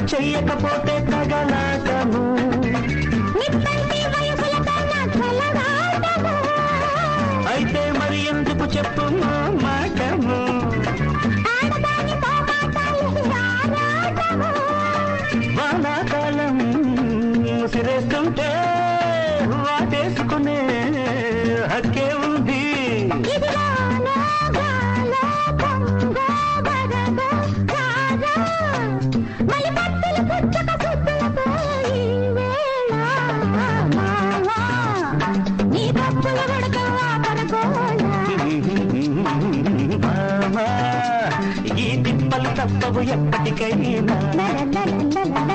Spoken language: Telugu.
చెయ్యకపోతే తగలాటము నిప్పంటి వయసులతో నా కలగాటము. అయితే మరి ఎందుకు చెప్పు మా మాటము ఆడదాని మోమాటాలు ఆరాటము. వానాకాలం ముసిరేస్తుంటే వాటేసుకునే హక్కే ఉంది ఇదిగో లోగాలో పొంగో వరదో రారా. మలి పత్తులు పుచ్చక సుద్దులతో ఈ వేళ మావా. నీ పప్పుల ఉడకవా పరకోలా మామా, ఈ తిప్పలు తప్పవు ఎప్పటికైనా లలలలలలల